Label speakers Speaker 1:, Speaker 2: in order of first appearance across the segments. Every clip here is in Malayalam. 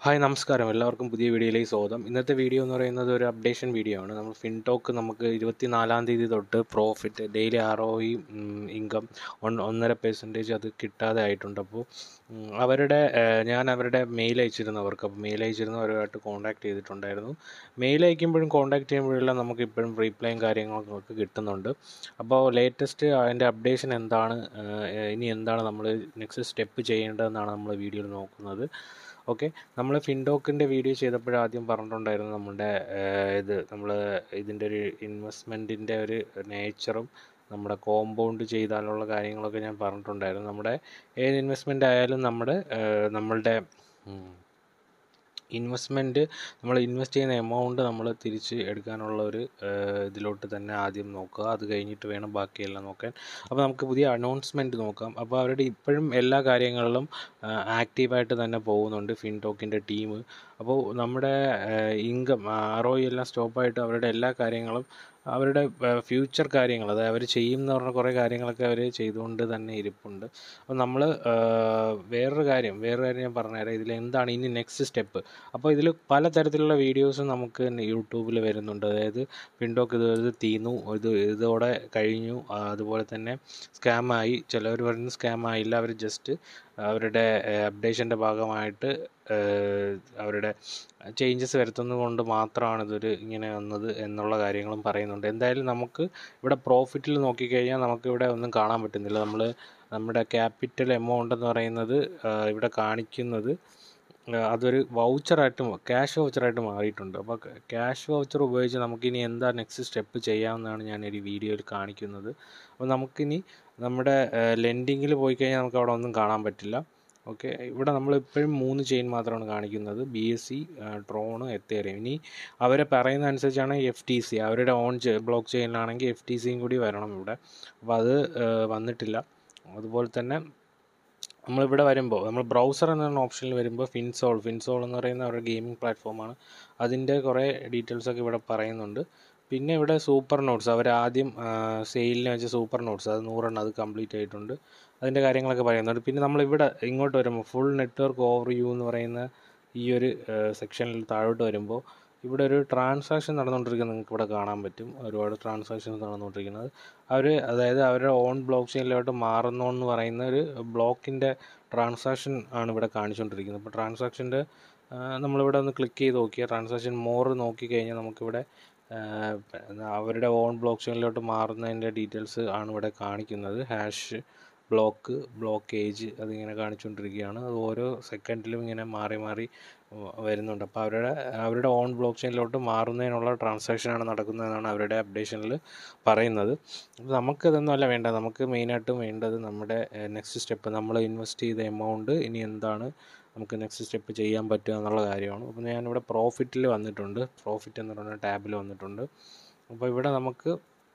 Speaker 1: ഹായ് നമസ്കാരം എല്ലാവർക്കും പുതിയ വീഡിയോയിലേക്ക് സ്വാഗതം ഇന്നത്തെ വീഡിയോ എന്ന് പറയുന്നത് ഒരു അപ്ഡേഷൻ വീഡിയോ ആണ് നമ്മൾ ഫിൻടോക്ക് നമുക്ക് ഇരുപത്തി നാലാം തീയതി തൊട്ട് profit daily R O E income ഒന്നര പെർസെൻറ്റേജ് അത് കിട്ടാതെ ആയിട്ടുണ്ട് അപ്പോൾ ഉം, അവരുടെ ഏഹ്, ഞാൻ അവരുടെ മെയിൽ അയച്ചിരുന്നവർക്ക് അപ്പോൾ മെയിൽ അയച്ചിരുന്നവരുമായിട്ട് കോൺടാക്ട് ചെയ്തിട്ടുണ്ടായിരുന്നു മെയിൽ അയക്കുമ്പോഴും കോൺടാക്ട് ചെയ്യുമ്പോഴെല്ലാം നമുക്ക് ഇപ്പോഴും റീപ്ലൈയും കാര്യങ്ങളൊക്കെ നമുക്ക് കിട്ടുന്നുണ്ട് അപ്പോൾ ലേറ്റസ്റ്റ് അതിൻ്റെ അപ്ഡേഷൻ എന്താണ് ഏഹ്, ഇനി എന്താണ് നമ്മൾ നെക്സ്റ്റ് സ്റ്റെപ്പ് ചെയ്യേണ്ടതെന്നാണ് നമ്മൾ വീഡിയോയിൽ നോക്കുന്നത് ഓക്കെ നമ്മൾ ഫിൻഡോക്കിൻ്റെ വീഡിയോ ചെയ്തപ്പോൾ ആദ്യം പറഞ്ഞിട്ടുണ്ടായിരുന്നു നമ്മുടെ ഏഹ്, ഇത് നമ്മൾ ഇതിൻ്റെ ഒരു ഇൻവെസ്റ്റ്മെൻറ്റിൻ്റെ ഒരു നേച്ചറും നമ്മുടെ കോമ്പൗണ്ട് ചെയ്താലുള്ള കാര്യങ്ങളൊക്കെ ഞാൻ പറഞ്ഞിട്ടുണ്ടായിരുന്നു നമ്മുടെ ഏത് ഇൻവെസ്റ്റ്മെൻ്റ് ആയാലും നമ്മുടെ ഏഹ്, നമ്മളുടെ ഇൻവെസ്റ്റ്മെൻറ്റ് നമ്മൾ ഇൻവെസ്റ്റ് ചെയ്യുന്ന എമൗണ്ട് നമ്മൾ തിരിച്ച് എടുക്കാനുള്ള ഒരു ഏഹ്, ഇതിലോട്ട് തന്നെ ആദ്യം നോക്കുക അത് കഴിഞ്ഞിട്ട് വേണം ബാക്കിയെല്ലാം നോക്കാൻ അപ്പോൾ നമുക്ക് പുതിയ അനൗൺസ്മെൻറ്റ് നോക്കാം അപ്പോൾ അവരുടെ ഇപ്പോഴും എല്ലാ കാര്യങ്ങളിലും ആക്റ്റീവായിട്ട് തന്നെ പോകുന്നുണ്ട് ഫിൻടോക്കിൻ്റെ ടീം അപ്പോൾ നമ്മുടെ ഇൻകം ആർ ഒ എല്ലാം സ്റ്റോപ്പായിട്ട് അവരുടെ എല്ലാ കാര്യങ്ങളും അവരുടെ ഫ്യൂച്ചർ കാര്യങ്ങൾ അതായത് അവർ ചെയ്യുമെന്ന് പറഞ്ഞ കുറേ കാര്യങ്ങളൊക്കെ അവർ ചെയ്തുകൊണ്ട് തന്നെ ഇരിപ്പുണ്ട് അപ്പോൾ നമ്മൾ വേറൊരു കാര്യം വേറൊരു കാര്യം ഞാൻ പറഞ്ഞുതരാം ഇതിൽ എന്താണ് ഇനി നെക്സ്റ്റ് സ്റ്റെപ്പ് അപ്പോൾ ഇതിൽ പലതരത്തിലുള്ള വീഡിയോസ് നമുക്ക് യൂട്യൂബിൽ വരുന്നുണ്ട് അതായത് പിൻഡോക്ക് ഇത് ഇത് തീർന്നു ഇത് ഇതോടെ കഴിഞ്ഞു ആ, അതുപോലെ തന്നെ സ്കാമായി ചിലവർ പറയുന്നത് സ്കാം ആയില്ല അവർ ജസ്റ്റ് അവരുടെ അപ്ഡേഷൻ്റെ ഭാഗമായിട്ട് ഏഹ്, അവരുടെ ചേഞ്ചസ് വരുത്തുന്നത് കൊണ്ട് മാത്രമാണ് ഇതൊരു ഇങ്ങനെ വന്നത് എന്നുള്ള കാര്യങ്ങളും പറയുന്നുണ്ട് എന്തായാലും നമുക്ക് ഇവിടെ പ്രോഫിറ്റിൽ നോക്കിക്കഴിഞ്ഞാൽ നമുക്ക് ഇവിടെ ഒന്നും കാണാൻ പറ്റുന്നില്ല നമ്മൾ നമ്മുടെ ക്യാപിറ്റൽ എമൗണ്ട് എന്ന് പറയുന്നത് ആ, ഇവിടെ കാണിക്കുന്നത് ആ, അതൊരു വൗച്ചറായിട്ട് ക്യാഷ് വൗച്ചറായിട്ട് മാറിയിട്ടുണ്ട് അപ്പോൾ ക്യാഷ് വൗച്ചർ ഉപയോഗിച്ച് നമുക്കിനി എന്താ നെക്സ്റ്റ് സ്റ്റെപ്പ് ചെയ്യാമെന്നാണ് ഞാൻ ഈ വീഡിയോയിൽ കാണിക്കുന്നത് അപ്പോൾ നമുക്കിനി നമ്മുടെ ലെൻഡിങ്ങിൽ പോയി കഴിഞ്ഞാൽ നമുക്ക് അവിടെ ഒന്നും കാണാൻ പറ്റില്ല ഓക്കെ ഇവിടെ നമ്മൾ ഇപ്പോഴും മൂന്ന് ചെയിൻ മാത്രമാണ് കാണിക്കുന്നത് B S C Tron Ethereum ഇനി അവരെ പറയുന്ന അനുസരിച്ചാണ് എഫ് ടി സി അവരുടെ ഓൺ ബ്ലോക്ക് ചെയിനിലാണെങ്കിൽ എഫ് ടി സിയും കൂടി വരണം ഇവിടെ അപ്പോൾ അത് ആ, വന്നിട്ടില്ല അതുപോലെ തന്നെ നമ്മളിവിടെ വരുമ്പോൾ നമ്മൾ ബ്രൗസർ എന്ന ഓപ്ഷനിൽ വരുമ്പോൾ ഫിൻസോൾ ഫിൻസോൾ എന്ന് പറയുന്ന അവരുടെ ഗെയിമിംഗ് പ്ലാറ്റ്ഫോമാണ് അതിൻ്റെ കുറേ ഡീറ്റെയിൽസ് ഒക്കെ ഇവിടെ പറയുന്നുണ്ട് പിന്നെ ഇവിടെ സൂപ്പർ നോട്ട്സ് അവർ ആദ്യം സെയിലിന് വെച്ച സൂപ്പർ നോട്ട്സ് അത് നൂറെണ്ണം അത് കംപ്ലീറ്റ് ആയിട്ടുണ്ട് അതിൻ്റെ കാര്യങ്ങളൊക്കെ പറയുന്നുണ്ട് പിന്നെ നമ്മളിവിടെ ഇങ്ങോട്ട് വരുമ്പോൾ ഫുൾ നെറ്റ്വർക്ക് ഓവർ വ്യൂ എന്ന് പറയുന്ന ഈ ഒരു സെക്ഷനിൽ താഴോട്ട് വരുമ്പോൾ ഇവിടെ ഒരു ട്രാൻസാക്ഷൻ നടന്നുകൊണ്ടിരിക്കുന്നത് നിങ്ങൾക്ക് ഇവിടെ കാണാൻ പറ്റും ഒരുപാട് ട്രാൻസാക്ഷൻസ് നടന്നുകൊണ്ടിരിക്കുന്നത് അവർ അതായത് അവരുടെ ഓൺ ബ്ലോക്ക് ചെയിനിലോട്ട് മാറുന്നു എന്ന് പറയുന്ന ഒരു ബ്ലോക്കിൻ്റെ ട്രാൻസാക്ഷൻ ആണ് ഇവിടെ കാണിച്ചുകൊണ്ടിരിക്കുന്നത് അപ്പോൾ ട്രാൻസാക്ഷൻ്റെ നമ്മളിവിടെ ഒന്ന് ക്ലിക്ക് ചെയ്ത് നോക്കിയാൽ ട്രാൻസാക്ഷൻ മോർ നോക്കിക്കഴിഞ്ഞാൽ നമുക്കിവിടെ ആ, അവരുടെ ഓൺ ബ്ലോക്ക് ചെയിനിലോട്ട് മാറുന്നതിൻ്റെ ഡീറ്റെയിൽസ് ആണ് ഇവിടെ കാണിക്കുന്നത് ഹാഷ് ബ്ലോക്ക് ബ്ലോക്കേജ് അതിങ്ങനെ കാണിച്ചുകൊണ്ടിരിക്കുകയാണ് അത് ഓരോ സെക്കൻഡിലും ഇങ്ങനെ മാറി മാറി വ- വരുന്നുണ്ട് അപ്പോൾ അവരുടെ അവരുടെ ഓൺ ബ്ലോക്ക് ചെയിനിലോട്ട് മാറുന്നതിനുള്ള ട്രാൻസാക്ഷനാണ് നടക്കുന്നതെന്നാണ് അവരുടെ അപ്ഡേഷനിൽ പറയുന്നത് അപ്പോൾ നമുക്കതൊന്നും അല്ല വേണ്ടത് നമുക്ക് മെയിനായിട്ടും വേണ്ടത് നമ്മുടെ നെക്സ്റ്റ് സ്റ്റെപ്പ് നമ്മൾ ഇൻവെസ്റ്റ് ചെയ്ത എമൗണ്ട് ഇനി എന്താണ് നമുക്ക് നെക്സ്റ്റ് സ്റ്റെപ്പ് ചെയ്യാൻ പറ്റുക എന്നുള്ള കാര്യമാണ് അപ്പോൾ ഞാനിവിടെ പ്രോഫിറ്റിൽ വന്നിട്ടുണ്ട് പ്രോഫിറ്റ് എന്ന് പറയുന്ന ടാബിൽ വന്നിട്ടുണ്ട് അപ്പോൾ ഇവിടെ നമുക്ക്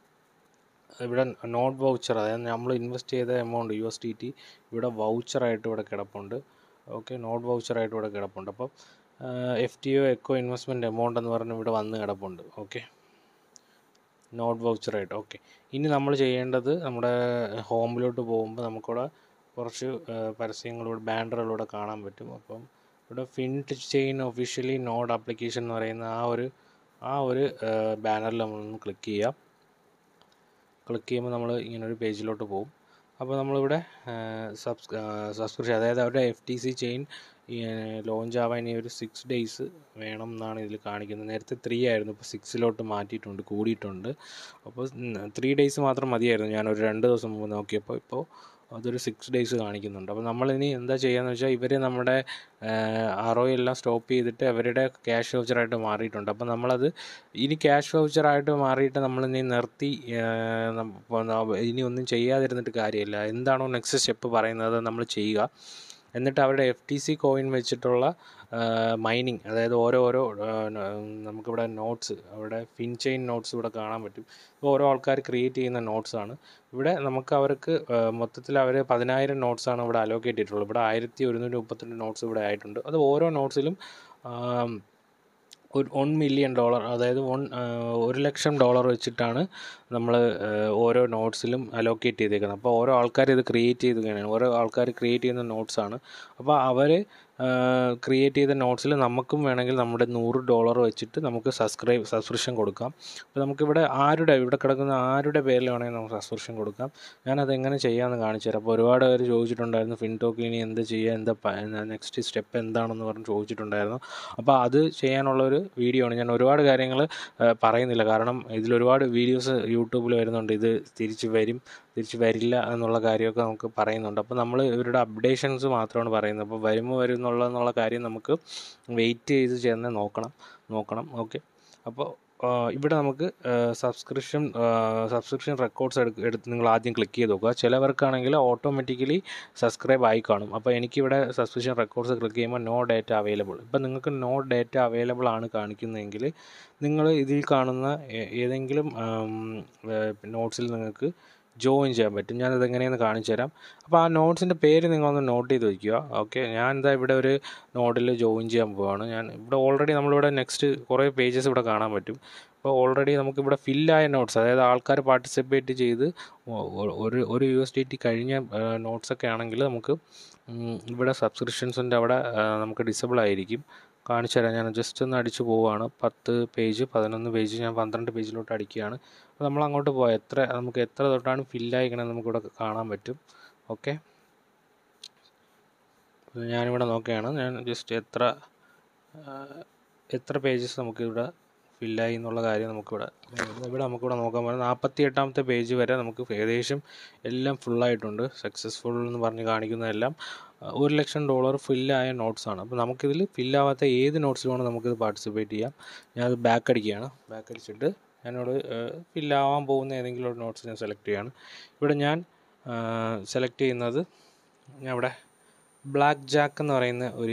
Speaker 1: ഇവിടെ നോട്ട് വൗച്ചർ അതായത് നമ്മൾ ഇൻവെസ്റ്റ് ചെയ്ത amount U S T T ഇവിടെ വൗച്ചറായിട്ട് ഇവിടെ കിടപ്പുണ്ട് ഓക്കെ നോട്ട് വൗച്ചറായിട്ട് ഇവിടെ കിടപ്പുണ്ട് അപ്പം F T O echo investment amount എന്ന് പറഞ്ഞ് ഇവിടെ വന്ന് കിടപ്പുണ്ട് ഓക്കെ നോട്ട് വൗച്ചറായിട്ട് ഓക്കെ ഇനി നമ്മൾ ചെയ്യേണ്ടത് നമ്മുടെ ഹോമിലോട്ട് പോകുമ്പോൾ നമുക്കിവിടെ കുറച്ച് ആ, പരസ്യങ്ങളിലൂടെ ബാനറുകളിലൂടെ കാണാൻ പറ്റും അപ്പം ഇവിടെ fint chain officially note application എന്ന് പറയുന്ന ആ ഒരു ആ ഒരു ബാനറിൽ നമ്മളൊന്ന് ക്ലിക്ക് ചെയ്യാം ക്ലിക്ക് ചെയ്യുമ്പോൾ നമ്മൾ ഇങ്ങനെ ഒരു പേജിലോട്ട് പോകും അപ്പോൾ നമ്മളിവിടെ സബ്സ് സബ്സ്ക്രിപ്ഷൻ അതായത് അവരുടെ F T C chain launch ആവാൻ ഇനി ഒരു സിക്സ് ഡേയ്സ് വേണം എന്നാണ് ഇതിൽ കാണിക്കുന്നത് നേരത്തെ ത്രീ ആയിരുന്നു ഇപ്പോൾ സിക്സിലോട്ട് മാറ്റിയിട്ടുണ്ട് കൂടിയിട്ടുണ്ട് അപ്പോൾ ത്രീ ഡേയ്സ് മാത്രം മതിയായിരുന്നു ഞാൻ ഒരു രണ്ട് ദിവസം മുമ്പ് നോക്കിയപ്പോൾ ഇപ്പോൾ അതൊരു സിക്സ് ഡേയ്സ് കാണിക്കുന്നുണ്ട് അപ്പോൾ നമ്മളിനി എന്താ ചെയ്യാന്ന് വെച്ചാൽ ഇവർ നമ്മുടെ ആർ ഒ എല്ലാം സ്റ്റോപ്പ് ചെയ്തിട്ട് അവരുടെ ക്യാഷ് വൗച്ചറായിട്ട് മാറിയിട്ടുണ്ട് അപ്പോൾ നമ്മളത് ഇനി ക്യാഷ് വൗച്ചറായിട്ട് മാറിയിട്ട് നമ്മളിനി നിർത്തി ആ, നം- ഇപ്പൊ ന- ഇനി ഒന്നും ചെയ്യാതിരുന്നിട്ട് കാര്യമില്ല എന്താണോ നെക്സ്റ്റ് സ്റ്റെപ്പ് പറയുന്നത് അത് നമ്മൾ ചെയ്യുക എന്നിട്ട് അവരുടെ എഫ് ടി സി കോയിൻ വെച്ചിട്ടുള്ള മൈനിങ് അതായത് ഓരോ ഓരോ ആ, ന- നമുക്കിവിടെ നോട്ട്സ് അവിടെ ഫിൻ ചെയിൻ നോട്ട്സ് ഇവിടെ കാണാൻ പറ്റും ഇപ്പോൾ ഓരോ ആൾക്കാർ ക്രിയേറ്റ് ചെയ്യുന്ന നോട്ട്സ് ആണ് ഇവിടെ നമുക്ക് അവർക്ക് ആ, മൊത്തത്തിൽ അവർ പതിനായിരം നോട്ട്സ് ആണ് ഇവിടെ അലോക്കേറ്റ് ചെയ്തിട്ടുള്ളത് ഇവിടെ ആയിരത്തി ഒരുന്നൂറ്റി മുപ്പത്തിരണ്ട് നോട്ട്സ് ഇവിടെ ആയിട്ടുണ്ട് അത് ഓരോ നോട്ട്സിലും ഒരു വൺ മില്യൺ ഡോളർ അതായത് വൺ ഒരു ലക്ഷം ഡോളർ വെച്ചിട്ടാണ് നമ്മൾ ഓരോ നോട്ട്സിലും അലോക്കേറ്റ് ചെയ്തേക്കുന്നത് അപ്പോൾ ഓരോ ആൾക്കാർ ഇത് ക്രിയേറ്റ് ചെയ്തുകയാണ് ഓരോ ആൾക്കാർ ക്രിയേറ്റ് ചെയ്യുന്ന നോട്ട്സാണ് അപ്പോൾ അവർ ക്രിയേറ്റ് ചെയ്ത നോട്ട്സിൽ നമുക്കും വേണമെങ്കിൽ നമ്മുടെ നൂറ് ഡോളർ വെച്ചിട്ട് നമുക്ക് സബ്സ്ക്രൈബ് സബ്സ്ക്രിപ്ഷൻ കൊടുക്കാം അപ്പോൾ നമുക്കിവിടെ ആരുടെ ഇവിടെ കിടക്കുന്ന ആരുടെ പേരിൽ വേണമെങ്കിൽ നമുക്ക് സബ്സ്ക്രിപ്ഷൻ കൊടുക്കാം ഞാനത് എങ്ങനെ ചെയ്യാമെന്ന് കാണിച്ചു തരാം അപ്പോൾ ഒരുപാട് പേര് ചോദിച്ചിട്ടുണ്ടായിരുന്നു ഫിൻടോക്കിൽ ഇനി എന്ത് ചെയ്യുക എന്താ നെക്സ്റ്റ് സ്റ്റെപ്പ് എന്താണെന്ന് പറഞ്ഞ് ചോദിച്ചിട്ടുണ്ടായിരുന്നു അപ്പോൾ അത് ചെയ്യാനുള്ള ഒരു വീഡിയോ ആണ് ഞാൻ ഒരുപാട് കാര്യങ്ങൾ പറയുന്നില്ല കാരണം ഇതിലൊരുപാട് വീഡിയോസ് യൂട്യൂബിൽ വരുന്നുണ്ട് ഇത് തിരിച്ച് വരും തിരിച്ച് വരില്ല എന്നുള്ള കാര്യമൊക്കെ നമുക്ക് പറയുന്നുണ്ട് അപ്പോൾ നമ്മൾ ഇവരുടെ അപ്ഡേഷൻസ് മാത്രമാണ് പറയുന്നത് അപ്പോൾ വരുമോ വരും എന്നുള്ള എന്നുള്ള കാര്യം നമുക്ക് വെയിറ്റ് ചെയ്ത് ചെന്ന് നോക്കണം നോക്കണം ഓക്കെ അപ്പോൾ ഇവിടെ നമുക്ക് സബ്സ്ക്രിപ്ഷൻ സബ്സ്ക്രിപ്ഷൻ റെക്കോർഡ്സ് എടുത്ത് എടുത്ത് നിങ്ങൾ ആദ്യം ക്ലിക്ക് ചെയ്ത് നോക്കുക ചിലവർക്കാണെങ്കിൽ ഓട്ടോമാറ്റിക്കലി സബ്സ്ക്രൈബ് ആയി കാണും അപ്പോൾ എനിക്കിവിടെ സബ്സ്ക്രിപ്ഷൻ റെക്കോർഡ്സ് ക്ലിക്ക് ചെയ്യുമ്പോൾ നോ ഡേറ്റ അവൈലബിൾ ഇപ്പം നിങ്ങൾക്ക് നോ ഡേറ്റ അവൈലബിൾ ആണ് കാണിക്കുന്നതെങ്കിൽ നിങ്ങൾ ഇതിൽ കാണുന്ന ഏതെങ്കിലും നോട്ട്സിൽ നിങ്ങൾക്ക് ജോയിൻ ചെയ്യാൻ പറ്റും ഞാനത് എങ്ങനെയെന്ന് കാണിച്ചു തരാം അപ്പോൾ ആ നോട്ട്സിൻ്റെ പേര് നിങ്ങളൊന്ന് നോട്ട് ചെയ്ത് വയ്ക്കുക ഓക്കെ ഞാൻ എന്താ ഇവിടെ ഒരു നോട്ടിൽ ജോയിൻ ചെയ്യാൻ പോവുകയാണ് ഞാൻ ഇവിടെ ഓൾറെഡി നമ്മളിവിടെ നെക്സ്റ്റ് കുറേ പേജസ് ഇവിടെ കാണാൻ പറ്റും അപ്പോൾ ഓൾറെഡി നമുക്കിവിടെ ഫില്ലായ നോട്ട്സ് അതായത് ആൾക്കാർ പാർട്ടിസിപ്പേറ്റ് ചെയ്ത് ഒരു ഒരു യു എസ് ഡി ടി കഴിഞ്ഞ നോട്ട്സൊക്കെ ആണെങ്കിൽ നമുക്ക് ഇവിടെ സബ്സ്ക്രിപ്ഷൻസിൻ്റെ അവിടെ നമുക്ക് ഡിസബിൾ ആയിരിക്കും കാണിച്ചു തരാം ഞാൻ ജസ്റ്റ് ഒന്ന് അടിച്ചു പോവുകയാണ് പത്ത് പേജ് പതിനൊന്ന് പേജ് ഞാൻ പന്ത്രണ്ട് പേജിലോട്ട് അടിക്കുകയാണ് അപ്പോൾ നമ്മൾ അങ്ങോട്ട് പോയാൽ എത്ര നമുക്ക് എത്ര തൊട്ടാണ് ഫില്ലായിക്കണമെന്ന് നമുക്കിവിടെ കാണാൻ പറ്റും ഓക്കെ ഞാനിവിടെ നോക്കുകയാണ് ഞാൻ ജസ്റ്റ് എത്ര എത്ര പേജസ് നമുക്കിവിടെ ഫില്ലായി എന്നുള്ള കാര്യം നമുക്കിവിടെ ഇവിടെ നമുക്കിവിടെ നോക്കാൻ പറ്റും നാൽപ്പത്തി എട്ടാമത്തെ പേജ് വരെ നമുക്ക് ഏകദേശം എല്ലാം ഫുള്ളായിട്ടുണ്ട് സക്സസ്ഫുൾ എന്ന് പറഞ്ഞ് കാണിക്കുന്നതെല്ലാം ഒരു ലക്ഷം ഡോളർ ഫില്ലായ നോട്ട്സാണ് അപ്പോൾ നമുക്കിതിൽ ഫില്ലാവാത്ത ഏത് നോട്ട്സിലുമാണ് നമുക്കിത് പാർട്ടിസിപ്പേറ്റ് ചെയ്യാം ഞാനത് ബാക്ക് അടിക്കുകയാണ് ബാക്ക് അടിച്ചിട്ട് ഞാനിവിടെ ഫില്ലാവാൻ പോകുന്ന ഏതെങ്കിലും ഒരു നോട്ട്സ് ഞാൻ സെലക്ട് ചെയ്യാണ് ഇവിടെ ഞാൻ സെലക്ട് ചെയ്യുന്നത് ഞാൻ ഇവിടെ ബ്ലാക്ക് ജാക്ക് എന്ന് പറയുന്ന ഒരു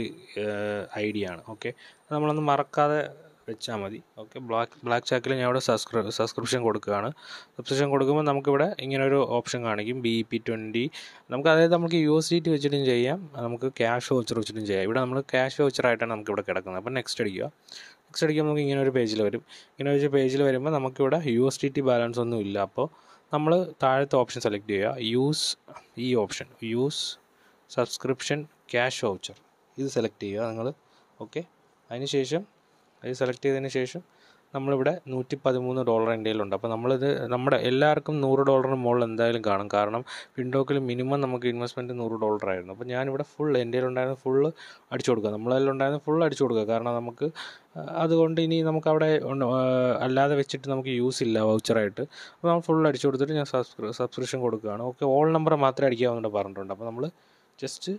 Speaker 1: ഐഡിയ ആണ് ഓക്കെ നമ്മളൊന്ന് മറക്കാതെ വെച്ചാൽ മതി ഓക്കെ ബ്ലാക്ക് ബ്ലാക്ക് ചാക്കിൽ ഞാൻ ഇവിടെ സബ്സ്ക്രി സബ്സ്ക്രിപ്ഷൻ കൊടുക്കുകയാണ് സബ്സ്ക്രിപ്ഷൻ കൊടുക്കുമ്പോൾ നമുക്കിവിടെ ഇങ്ങനെ ഒരു ഓപ്ഷൻ കാണിക്കും ബി പി ട്വൻറ്റി നമുക്ക് അതായത് നമുക്ക് യു എസ് ഡി ടി വെച്ചിട്ടും ചെയ്യാം നമുക്ക് ക്യാഷ് വൗച്ചർ വെച്ചിട്ടും ചെയ്യാം ഇവിടെ നമ്മൾ ക്യാഷ് വൗച്ചറായിട്ടാണ് നമുക്ക് ഇവിടെ കിടക്കുന്നത് അപ്പോൾ നെക്സ്റ്റ് അടിക്കുക നെക്സ്റ്റ് അടിക്കുമ്പോൾ നമുക്ക് ഇങ്ങനെ ഒരു പേജിൽ വരും ഇങ്ങനെ ഒരു പേജിൽ വരുമ്പോൾ നമുക്കിവിടെ U S D T balance ഒന്നും ഇല്ല അപ്പോൾ നമ്മൾ താഴത്തെ ഓപ്ഷൻ സെലക്ട് ചെയ്യുക യൂസ് ഈ option use subscription cash voucher ഇത് സെലക്ട് ചെയ്യുക നിങ്ങൾ ഓക്കെ അതിനുശേഷം അത് സെലക്ട് ചെയ്തതിന് ശേഷം നമ്മളിവിടെ നൂറ്റി പതിമൂന്ന് ഡോളർ എൻ്റെ കയ്യിലുണ്ട് അപ്പോൾ നമ്മളിത് നമ്മുടെ എല്ലാവർക്കും നൂറ് ഡോളറിന് മുകളിൽ എന്തായാലും കാണും കാരണം വിൻഡോക്കിൽ മിനിമം നമുക്ക് ഇൻവെസ്റ്റ്മെൻറ്റ് നൂറ് ഡോളർ ആയിരുന്നു അപ്പോൾ ഞാനിവിടെ ഫുൾ എൻ്റെ കയ്യിലുണ്ടായിരുന്ന ഫുള്ള് അടിച്ചു കൊടുക്കുക നമ്മളതിൽ ഉണ്ടായിരുന്ന ഫുൾ അടിച്ചു കൊടുക്കുക കാരണം നമുക്ക് അതുകൊണ്ട് ഇനി നമുക്ക് അവിടെ അല്ലാതെ വെച്ചിട്ട് നമുക്ക് യൂസ് ഇല്ല വൗച്ചറായിട്ട് അപ്പോൾ നമ്മൾ ഫുൾ അടിച്ചു കൊടുത്തിട്ട് ഞാൻ സബ്സ്ക്രിപ്ഷൻ കൊടുക്കുകയാണ് ഓക്കെ ഓൾ നമ്പർ മാത്രമേ അടിക്കാവുന്നുണ്ട് പറഞ്ഞിട്ടുണ്ട് അപ്പോൾ നമ്മൾ ജസ്റ്റ്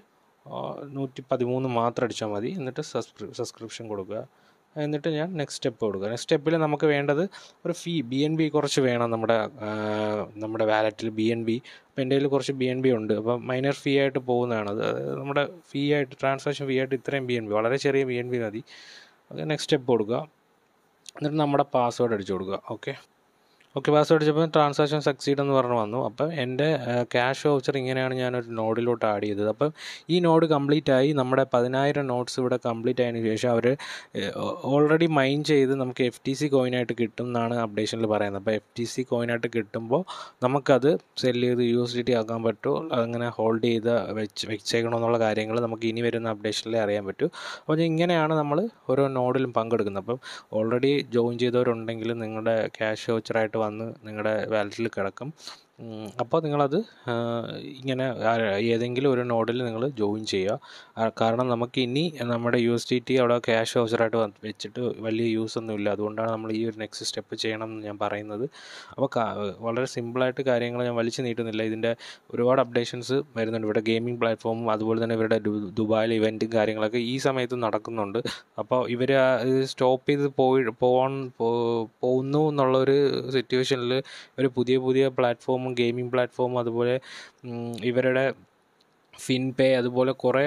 Speaker 1: നൂറ്റി പതിമൂന്ന് മാത്രം അടിച്ചാൽ മതി എന്നിട്ട് സബ്സ്ക്രിപ്ഷൻ കൊടുക്കുക എന്നിട്ട് ഞാൻ നെക്സ്റ്റ് സ്റ്റെപ്പ് കൊടുക്കുക നെക്സ്റ്റ് സ്റ്റെപ്പിൽ നമുക്ക് വേണ്ടത് ഒരു ഫീ ബി എൻ ബി കുറച്ച് വേണം നമ്മുടെ നമ്മുടെ വാലറ്റിൽ ബി എൻ ബി അപ്പോൾ എൻ്റെ കയ്യിൽ കുറച്ച് ബി എൻ ബി ഉണ്ട് അപ്പോൾ മൈനർ ഫീ ആയിട്ട് പോകുന്നതാണ് അത് നമ്മുടെ ഫീ ആയിട്ട് ട്രാൻസാക്ഷൻ ഫീ ആയിട്ട് ഇത്രയും ബി എൻ ബി വളരെ ചെറിയ ബി എൻ ബി മതി അത് നെക്സ്റ്റ് സ്റ്റെപ്പ് കൊടുക്കുക എന്നിട്ട് നമ്മുടെ പാസ്വേഡ് അടിച്ചു കൊടുക്കുക ഓക്കെ ഓക്കെ പാസ്വേഡ് അടിച്ചപ്പോൾ ട്രാൻസാക്ഷൻ സക്സീഡ് എന്ന് പറഞ്ഞ് വന്നു അപ്പം എൻ്റെ ക്യാഷ് വൗച്ചർ ഇങ്ങനെയാണ് ഞാനൊരു നോഡിലോട്ട് ആഡ് ചെയ്തത് അപ്പം ഈ നോഡ് കംപ്ലീറ്റ് ആയി നമ്മുടെ പതിനായിരം നോട്ട്സ് ഇവിടെ കംപ്ലീറ്റ് ആയതിനു ശേഷം അവർ ഓൾറെഡി മൈൻ ചെയ്ത് നമുക്ക് എഫ് ടി സി കോയിനായിട്ട് കിട്ടും എന്നാണ് അപ്ഡേഷനിൽ പറയുന്നത് അപ്പോൾ എഫ് ടി സി കോയിനായിട്ട് കിട്ടുമ്പോൾ നമുക്കത് സെല് ചെയ്ത് യു എസ് ഡി ടി ആക്കാൻ പറ്റുമോ അങ്ങനെ ഹോൾഡ് ചെയ്ത് വെച്ച് വെച്ചേക്കണമെന്നുള്ള കാര്യങ്ങൾ നമുക്ക് ഇനി വരുന്ന അപ്ഡേഷനിൽ അറിയാൻ പറ്റും അപ്പോൾ ഇങ്ങനെയാണ് നമ്മൾ ഓരോ നോഡിലും പങ്കെടുക്കുന്നത് അപ്പം ഓൾറെഡി ജോയിൻ ചെയ്തവരുണ്ടെങ്കിൽ നിങ്ങളുടെ ക്യാഷ് വൗച്ചറായിട്ട് വന്ന് നിങ്ങളുടെ വാലറ്റിൽ കിടക്കും അപ്പോൾ നിങ്ങളത് ഇങ്ങനെ ഏതെങ്കിലും ഒരു നോഡിൽ നിങ്ങൾ ജോയിൻ ചെയ്യുക കാരണം നമുക്ക് ഇനി നമ്മുടെ യു എസ് ഡി ടി അവിടെ ക്യാഷ് വൗച്ചറായിട്ട് വെച്ചിട്ട് വലിയ യൂസ് ഒന്നുമില്ല അതുകൊണ്ടാണ് നമ്മൾ ഈ ഒരു നെക്സ്റ്റ് സ്റ്റെപ്പ് ചെയ്യണം എന്ന് ഞാൻ പറയുന്നത് അപ്പോൾ വളരെ സിമ്പിളായിട്ട് കാര്യങ്ങൾ ഞാൻ വലിച്ചു നീട്ടുന്നില്ല ഇതിൻ്റെ ഒരുപാട് അപ്ഡേഷൻസ് വരുന്നുണ്ട് ഇവിടെ ഗെയിമിംഗ് പ്ലാറ്റ്ഫോമും അതുപോലെ തന്നെ ഇവരുടെ ദുബായിൽ ഇവൻറ്റും കാര്യങ്ങളൊക്കെ ഈ സമയത്ത് നടക്കുന്നുണ്ട് അപ്പോൾ ഇവർ സ്റ്റോപ്പ് ചെയ്ത് പോയി പോകാൻ പോകുന്നു എന്നുള്ളൊരു സിറ്റുവേഷനിൽ ഒരു പുതിയ പുതിയ പ്ലാറ്റ്ഫോമും ഗെയിമിംഗ് പ്ലാറ്റ്ഫോമും അതുപോലെ ഇവരുടെ ഫിൻപേ അതുപോലെ കുറേ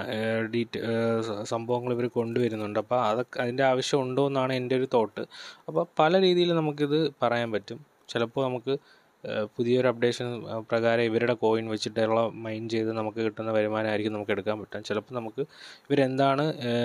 Speaker 1: ഡീറ്റ് സംഭവങ്ങൾ ഇവർ കൊണ്ടുവരുന്നുണ്ട് അപ്പോൾ അതൊക്കെ അതിൻ്റെ ആവശ്യം ഉണ്ടോ എന്നാണ് എൻ്റെ ഒരു തോട്ട് അപ്പോൾ പല രീതിയിൽ നമുക്കിത് പറയാൻ പറ്റും ചിലപ്പോൾ നമുക്ക് പുതിയൊരു അപ്ഡേഷൻ പ്രകാരം ഇവരുടെ കോയിൻ വെച്ചിട്ടുള്ള മൈൻ ചെയ്ത് നമുക്ക് കിട്ടുന്ന വരുമാനമായിരിക്കും നമുക്ക് എടുക്കാൻ പറ്റുക ചിലപ്പോൾ നമുക്ക് ഇവരെന്താണ്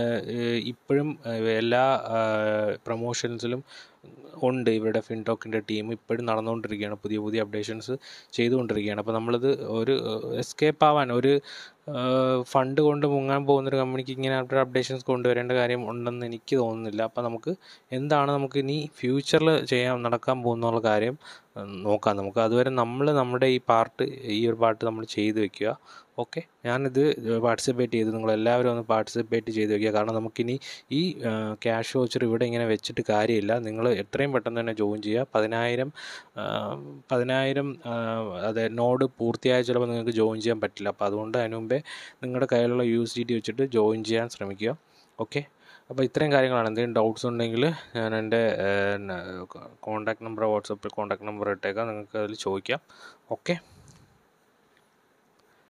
Speaker 1: ഇപ്പോഴും എല്ലാ പ്രൊമോഷൻസിലും ഉണ്ട് ഇവരുടെ ഫിൻടോക്കിൻ്റെ ടീം ഇപ്പോഴും നടന്നുകൊണ്ടിരിക്കുകയാണ് പുതിയ പുതിയ അപ്ഡേഷൻസ് ചെയ്തുകൊണ്ടിരിക്കുകയാണ് അപ്പോൾ നമ്മളിത് ഒരു എസ്കേപ്പ് ആവാൻ ഒരു ഫണ്ട് കൊണ്ട് മുങ്ങാൻ പോകുന്നൊരു കമ്പനിക്ക് ഇങ്ങനെ അപ്ഡേഷൻസ് കൊണ്ടുവരേണ്ട കാര്യം ഉണ്ടെന്ന് എനിക്ക് തോന്നുന്നില്ല അപ്പോൾ നമുക്ക് എന്താണ് നമുക്ക് ഇനി ഫ്യൂച്ചറിൽ ചെയ്യാൻ നടക്കാൻ പോകുന്നുള്ള കാര്യം ഉം, നോക്കാം നമുക്ക് അതുവരെ നമ്മൾ നമ്മുടെ ഈ പാർട്ട് ഈ ഒരു പാർട്ട് നമ്മൾ ചെയ്ത് വെക്കുക ഓക്കെ ഞാനിത് പാർട്ടിസിപ്പേറ്റ് ചെയ്ത് നിങ്ങളെല്ലാവരും ഒന്ന് പാർട്ടിസിപ്പേറ്റ് ചെയ്ത് വെക്കുക കാരണം നമുക്കിനി ഈ ക്യാഷ് വോച്ചർ ഇവിടെ ഇങ്ങനെ വെച്ചിട്ട് കാര്യമില്ല നിങ്ങൾ എത്രയും പെട്ടെന്ന് തന്നെ ജോയിൻ ചെയ്യുക പതിനായിരം ആ, പതിനായിരം ആ, അതെ നോഡ് പൂർത്തിയായ ചിലപ്പോൾ നിങ്ങൾക്ക് ജോയിൻ ചെയ്യാൻ പറ്റില്ല അപ്പോൾ അതുകൊണ്ട് അതിന് മുമ്പേ നിങ്ങളുടെ കയ്യിലുള്ള യു എസ് ഡി ടി വെച്ചിട്ട് ജോയിൻ ചെയ്യാൻ ശ്രമിക്കുക ഓക്കെ അപ്പോൾ ഇത്രയും കാര്യങ്ങളാണ് എന്തെങ്കിലും ഡൗട്ട്സ് ഉണ്ടെങ്കിൽ ഞാൻ എൻ്റെ കോൺടാക്ട് നമ്പർ വാട്സപ്പിൽ കോൺടാക്ട് നമ്പർ ഇട്ടേക്കാം നിങ്ങൾക്ക് അതിൽ ചോദിക്കാം ഓക്കെ